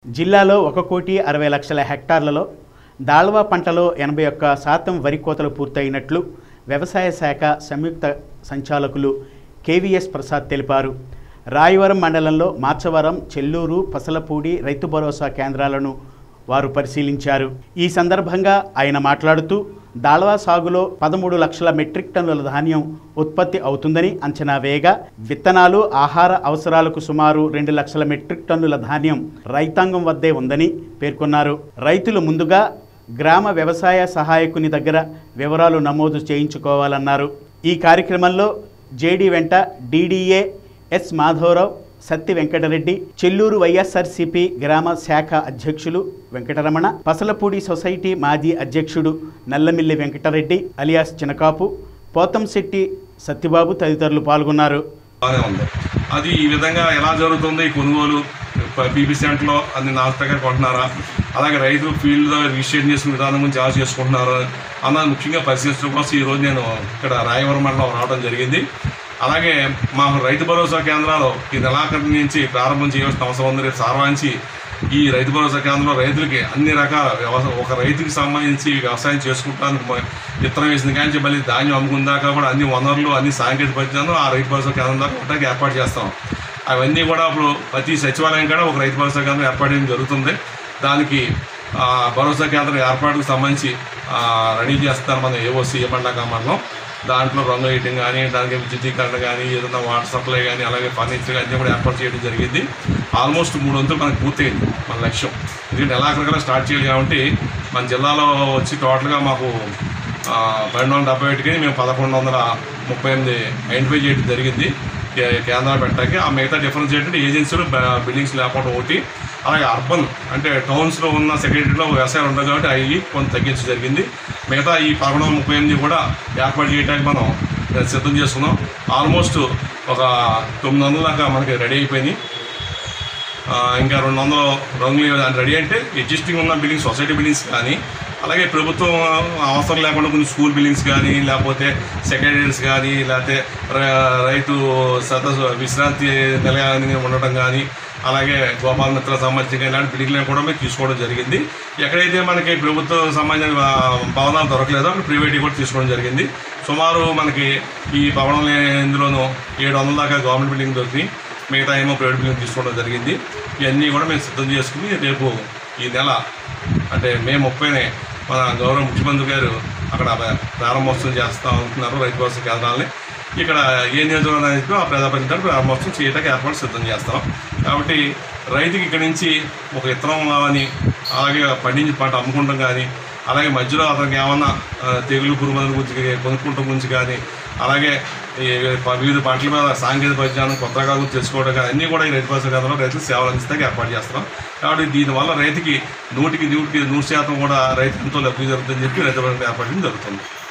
జిల్లాలో ఒక కోటి అరవై లక్షల హెక్టార్లలో దాళ్వా పంటలో ఎనభై ఒక్క శాతం వరి కోతలు పూర్తయినట్లు వ్యవసాయ శాఖ సంయుక్త సంచాలకులు కేవీఎస్ ప్రసాద్ తెలిపారు రాయవరం మండలంలో మార్చవరం చెల్లూరు పసలపూడి రైతు భరోసా కేంద్రాలను వారు పరిశీలించారు ఈ సందర్భంగా ఆయన మాట్లాడుతూ దాళ్వా సాగులో పదమూడు లక్షల మెట్రిక్ టన్నుల ధాన్యం ఉత్పత్తి అవుతుందని అంచనా వేయగా విత్తనాలు ఆహార అవసరాలకు సుమారు రెండు లక్షల మెట్రిక్ టన్నుల ధాన్యం రైతాంగం వద్దే ఉందని పేర్కొన్నారు రైతులు ముందుగా గ్రామ వ్యవసాయ సహాయకుని దగ్గర వివరాలు నమోదు చేయించుకోవాలన్నారు ఈ కార్యక్రమంలో జేడీ వెంట డీడీఏ ఎస్ మాధవరావు సత్తి వెంకటరెడ్డి చెల్లూరు వైఎస్ఆర్సీపీ గ్రామ శాఖ అధ్యక్షులు వెంకటరమణ పసలపూడి సొసైటీ మాజీ అధ్యక్షుడు నల్లమిల్లి వెంకటరెడ్డి అలియాస్ చినకాపు పోతంశెట్టి సత్యబాబు తదితరులు పాల్గొన్నారు బాగానే ఉంది అది ఈ విధంగా ఎలా జరుగుతుంది ఈ కొనుగోలు పీపీ సెంటర్లో అన్ని నాలుగు దగ్గర కొంటున్నారా అలాగే రైతులు ఫీల్డ్లో రిజిస్ట్రేషన్ చేసుకునే విధానం గురించి ఎలా చేసుకుంటున్నారు అన్నది ముఖ్యంగా పరిశీలించడం కోసం ఈరోజు నేను ఇక్కడ రాయవరం మండలం రావడం జరిగింది అలాగే మా రైతు భరోసా కేంద్రాలు ఈ నెలాఖరు నుంచి ప్రారంభం చేయవలసిన అవసరం ఉంది రేపు సార్వాంచి ఈ రైతు భరోసా కేంద్రంలో రైతులకి అన్ని రకాల వ్యవసాయ ఒక రైతుకి సంబంధించి వ్యవసాయం చేసుకుంటానికి మ- విత్తనం వేసిన కానీ మళ్ళీ ధాన్యం అమ్ముకున్న దాకా కూడా అన్ని వనరులు అన్ని సాంకేతిక పరిజ్ఞానం ఆ రైతు భరోసా కేంద్రం దాకా ఉండడానికి ఏర్పాటు చేస్తాం అవన్నీ కూడా ఇప్పుడు ప్రతి సచివాలయం కూడా ఒక రైతు భరోసా కేంద్రం ఏర్పాటు చేయడం జరుగుతుంది దానికి ఆ, భరోసా కేంద్రం ఏర్పాటుకు సంబంధించి ఆ, రెడీ చేస్తారు మన ఏఓసి ఏమండాక మండలం దాంట్లో రంగు వేయటం కానీ దానికి విద్యుదీకరణ కానీ ఏదైనా వాటర్ సప్లై కానీ అలాగే ఫర్నిచర్ అన్నీ కూడా ఏర్పాటు చేయడం జరిగింది ఆల్మోస్ట్ మూడు వంతులు మనకు పూర్తయింది మన లక్ష్యం ఇది నెలాఖరికల్లా స్టార్ట్ చేయాలి కాబట్టి మన జిల్లాలో వచ్చి టోటల్గా మాకు ఆ, పన్నెండు వందల డెబ్బై ఒకటికి మేము పదకొండు వందల ముప్పై ఎనిమిది ఐడెంటిఫై చేయడం జరిగింది కే- కేంద్రాలు పెట్టడానికి ఆ మిగతా డిఫరెన్స్ ఏంటంటే ఏజెన్సీలు బ- బిల్డింగ్స్ లేకపోవడం ఒకటి అలాగే అర్బన్ అంటే టౌన్స్లో ఉన్న సెక్రటరీలో వ్యవసాయం ఉండదు కాబట్టి అవి కొంత తగ్గించడం జరిగింది మిగతా ఈ పదకొండు వందల ముప్పై ఎనిమిది కూడా ఏర్పాటు చేయడానికి మనం ఆ, సిద్ధం చేసుకున్నాం ఆల్మోస్ట్ ఒక తొమ్మిది వందల దాకా మనకి రెడీ అయిపోయినాయి ఆ, ఇంకా రెండు వందలు రంగులు అంటే రెడీ అంటే ఎగ్జిస్టింగ్ ఉన్న బిల్డింగ్స్ సొసైటీ బిల్డింగ్స్ కానీ అలాగే ప్రభుత్వం అవసరం లేకుండా కొన్ని స్కూల్ బిల్డింగ్స్ కానీ లేకపోతే సెక్రటరీస్ కానీ లేకపోతే ర- రైతు సదస్సు విశ్రాంతి నిలయాన్ని ఉండటం కానీ అలాగే గోపాల మిత్ర సంబంధించిన ఇలాంటి బిల్డింగ్లను కూడా మేము తీసుకోవడం జరిగింది ఎక్కడైతే మనకి ప్రభుత్వం సంబంధించిన ఆ, భవనాలు దొరకలేదో అక్కడ ప్రైవేట్ కూడా తీసుకోవడం జరిగింది సుమారు మనకి ఈ భవనం ఇందులోనూ ఏడు వందల దాకా గవర్నమెంట్ బిల్డింగ్ దొరికి మిగతా ఏమో ప్రైవేట్ బిల్డింగ్ తీసుకోవడం జరిగింది ఇవన్నీ కూడా మేము సిద్ధం చేసుకుని రేపు ఈ నెల అంటే మే ముప్పైనే మన గౌరవ ముఖ్యమంత్రి గారు అక్కడ ప్రారంభోత్సవం చేస్తూ ఉంటున్నారు రైతు భరోసా కేంద్రాలని ఇక్కడ ఏ నియోజకవర్గం అయితే ఆ ప్రజాప్రతినిధులు ప్రారంభోత్సవం చేయడానికి ఏర్పాటు సిద్ధం చేస్తాం కాబట్టి రైతుకి ఇక్కడి నుంచి ఒక ఇత్తనం కానీ అలాగే పండించి పంట అమ్ముకుంటాం కానీ అలాగే మధ్యలో అతనికి ఏమన్నా ఆ, తెగులు పురుగుల గురించి కొనుక్కుంటాం గురించి కానీ అలాగే ఈ ప- వివిధ పంటల మీద సాంకేతిక పరిజ్ఞానం కొత్త రకాల గురించి తెలుసుకోవడం కానీ అన్నీ కూడా ఈ రైతు భరోసా కేంద్రంలో రైతులకు సేవలు అందిస్తానికి ఏర్పాటు చేస్తున్నాం కాబట్టి దీనివల్ల రైతుకి నూటికి నూటికి నూరు శాతం కూడా రైతు ఎంతో లబ్ధి జరుగుతుందని చెప్పి రైతు భరోసా ఏర్పాటు చేయడం జరుగుతుంది